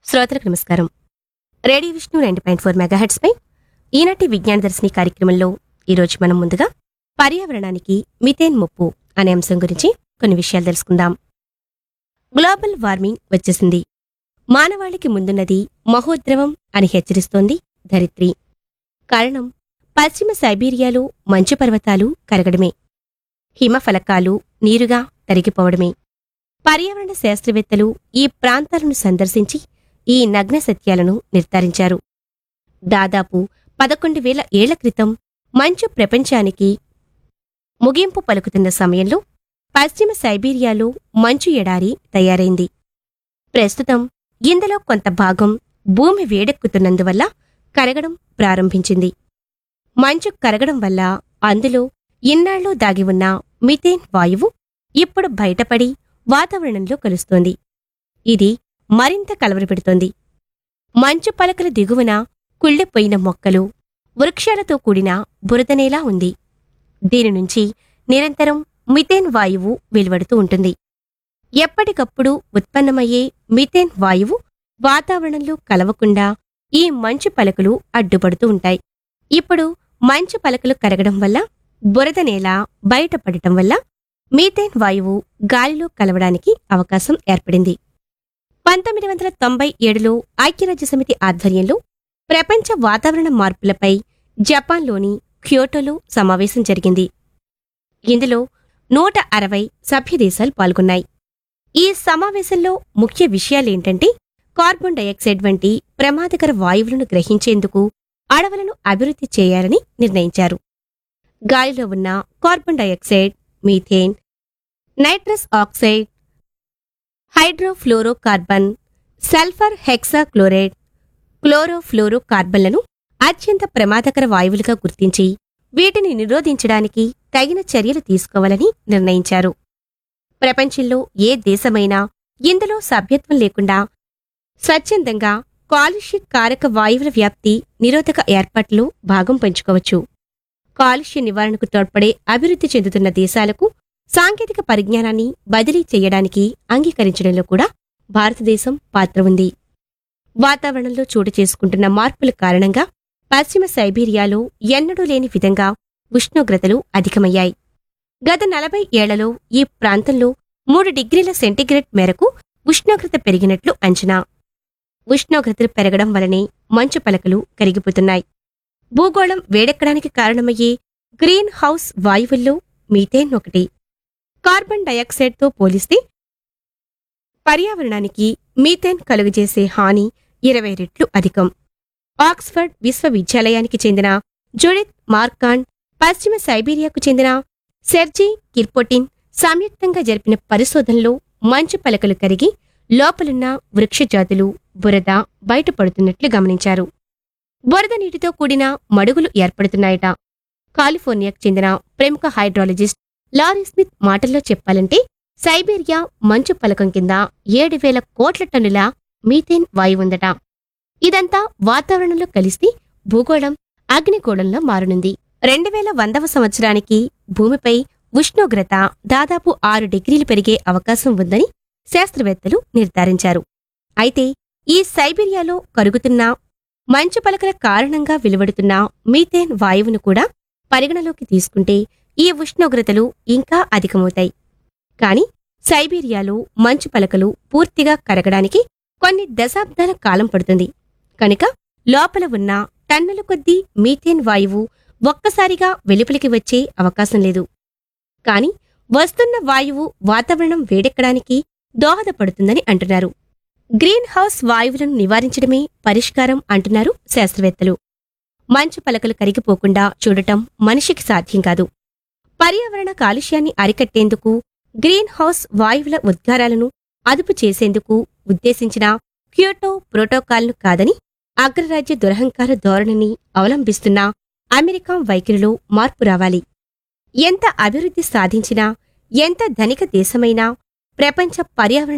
శ్రోతలకు నమస్కారం రేడియో విష్ణు రెండు పాయింట్ ఫోర్ మెగాహెట్స్ పై ఈనాటి విజ్ఞాన దర్శిని కార్యక్రమంలో ఈరోజు మనం ముందుగా పర్యావరణానికి మిథేన్ ముప్పు అనే అంశం గురించి కొన్ని విషయాలు తెలుసుకుందాం గ్లోబల్ వార్మింగ్ వచ్చేసింది మానవాళికి ముందున్నది మహోద్రవం అని హెచ్చరిస్తోంది ధరిత్రి కారణం పశ్చిమ సైబీరియాలో మంచు పర్వతాలు కరగడమే హిమఫలకాలు నీరుగా తరిగిపోవడమే పర్యావరణ శాస్త్రవేత్తలు ఈ ప్రాంతాలను సందర్శించి ఈ నగ్న సత్యాలను నిర్ధారించారు దాదాపు పదకొండు వేల ఏళ్ల క్రితం మంచు ప్రపంచానికి ముగింపు పలుకుతున్న సమయంలో పశ్చిమ సైబీరియాలో మంచు ఎడారి తయారైంది ప్రస్తుతం ఇందులో కొంత భాగం భూమి వేడెక్కుతున్నందువల్ల కరగడం ప్రారంభించింది మంచు కరగడం వల్ల అందులో ఇన్నాళ్ళు దాగి ఉన్న మిథేన్ వాయువు ఇప్పుడు బయటపడి వాతావరణంలో కలుస్తోంది ఇది మరింత కలవరపెడుతోంది మంచు పలకల దిగువన కుళ్ళిపోయిన మొక్కలు వృక్షాలతో కూడిన బురదనేలా ఉంది దీని నుంచి నిరంతరం మిథేన్ వాయువు వెలువడుతూ ఉంటుంది ఎప్పటికప్పుడు ఉత్పన్నమయ్యే మిథేన్ వాయువు వాతావరణంలో కలవకుండా ఈ మంచు పలకలు అడ్డుపడుతూ ఉంటాయి ఇప్పుడు మంచు పలకలు కరగడం వల్ల బురద నేల బయటపడటం వల్ల మీథేన్ వాయువు గాలిలో కలవడానికి అవకాశం ఏర్పడింది పంతొమ్మిది వందల తొంభై ఏడులో ఐక్యరాజ్య సమితి ఆధ్వర్యంలో ప్రపంచ వాతావరణ మార్పులపై జపాన్లోని క్యోటోలో సమావేశం జరిగింది ఇందులో నూట అరవై సభ్యదేశాలు పాల్గొన్నాయి ఈ సమావేశంలో ముఖ్య విషయాలేంటంటే కార్బన్ డయాక్సైడ్ వంటి ప్రమాదకర వాయువులను గ్రహించేందుకు అడవులను అభివృద్ధి చేయాలని నిర్ణయించారు గాలిలో ఉన్న carbon dioxide methane nitrous oxide hydrofluorocarbon sulphur hexachloride క్లోరోఫ్లోరోకార్బన్లను అత్యంత ప్రమాదకర వాయువులుగా గుర్తించి వీటిని నిరోధించడానికి తగిన చర్యలు తీసుకోవాలని నిర్ణయించారు ప్రపంచంలో ఏ దేశమైనా ఇందులో సభ్యత్వం లేకుండా స్వచ్ఛందంగా కాలుష్య కారక వాయువుల వ్యాప్తి నిరోధక ఏర్పాట్లు భాగం పంచుకోవచ్చు కాలుష్య నివారణకు తోడ్పడే అభివృద్ధి చెందుతున్న దేశాలకు సాంకేతిక పరిజ్ఞానాన్ని బదిలీ చేయడానికి అంగీకరించడంలో కూడా భారతదేశం పాత్ర ఉంది వాతావరణంలో చోటు చేసుకుంటున్న మార్పుల కారణంగా పశ్చిమ సైబీరియాలో ఎన్నడూ లేని విధంగా ఉష్ణోగ్రతలు అధికమయ్యాయి గత నలభై ఏళ్లలో ఈ ప్రాంతంలో మూడు డిగ్రీల సెంటీగ్రేడ్ మేరకు ఉష్ణోగ్రత పెరిగినట్లు అంచనా ఉష్ణోగ్రతలు పెరగడం వలనే మంచు పలకలు కరిగిపోతున్నాయి భూగోళం వేడెక్కడానికి కారణమయ్యే గ్రీన్ హౌస్ వాయువుల్లో మీథేన్ ఒకటి కార్బన్ డయాక్సైడ్తో పోలిస్తే పర్యావరణానికి మీథేన్ కలుగజేసే హాని ఇరవై రెట్లు అధికం ఆక్స్ఫర్డ్ విశ్వవిద్యాలయానికి చెందిన జుడిత్ మార్కాండ్ పశ్చిమ సైబీరియాకు చెందిన సెర్జీ కిర్పోటిన్ సంయుక్తంగా జరిపిన పరిశోధనలో మంచు పలకలు కరిగి లోపలున్న వృక్షజాతులు బురద బయటపడుతున్నట్లు గమనించారు బురద నీటితో కూడిన మడుగులు ఏర్పడుతున్నాయట కాలిఫోర్నియాకు చెందిన ప్రముఖ హైడ్రాలజిస్ట్ లారీ స్మిత్ మాటల్లో చెప్పాలంటే సైబీరియా మంచు పలకం కింద ఏడు వేల కోట్ల టన్నుల మీథేన్ వాయువుందట ఇదంతా వాతావరణంలో కలిసి భూగోళం అగ్నిగోళంలో మారనుంది రెండు వేల వందవ సంవత్సరానికి భూమిపై ఉష్ణోగ్రత దాదాపు ఆరు డిగ్రీలు పెరిగే అవకాశం ఉందని శాస్త్రవేత్తలు నిర్ధారించారు అయితే ఈ సైబీరియాలో కరుగుతున్న మంచు పలకల కారణంగా వెలువడుతున్న మీథేన్ వాయువును కూడా పరిగణలోకి తీసుకుంటే ఈ ఉష్ణోగ్రతలు ఇంకా అధికమవుతాయి కాని సైబీరియాలో మంచు పలకలు పూర్తిగా కరగడానికి కొన్ని దశాబ్దాల కాలం పడుతుంది కనుక లోపల ఉన్న టన్నుల కొద్దీ మీథేన్ వాయువు ఒక్కసారిగా వెలుపలికి వచ్చే అవకాశం లేదు కాని వస్తున్న వాయువు వాతావరణం వేడెక్కడానికి దోహదపడుతుందని అంటున్నారు గ్రీన్ హౌస్ వాయువులను నివారించడమే పరిష్కారం అంటున్నారు శాస్త్రవేత్తలు మంచు పలకలు కరిగిపోకుండా చూడటం మనిషికి సాధ్యం కాదు పర్యావరణ కాలుష్యాన్ని అరికట్టేందుకు గ్రీన్ హౌస్ వాయువుల ఉద్గారాలను అదుపు చేసేందుకు ఉద్దేశించిన క్యోటో ప్రోటోకాల్ను కాదని అగ్రరాజ్య దురహంకార ధోరణిని అవలంబిస్తున్న అమెరికా వైఖరిలో మార్పు రావాలి ఎంత అభివృద్ధి సాధించినా ఎంత ధనిక దేశమైనా ప్రపంచ పర్యావరణ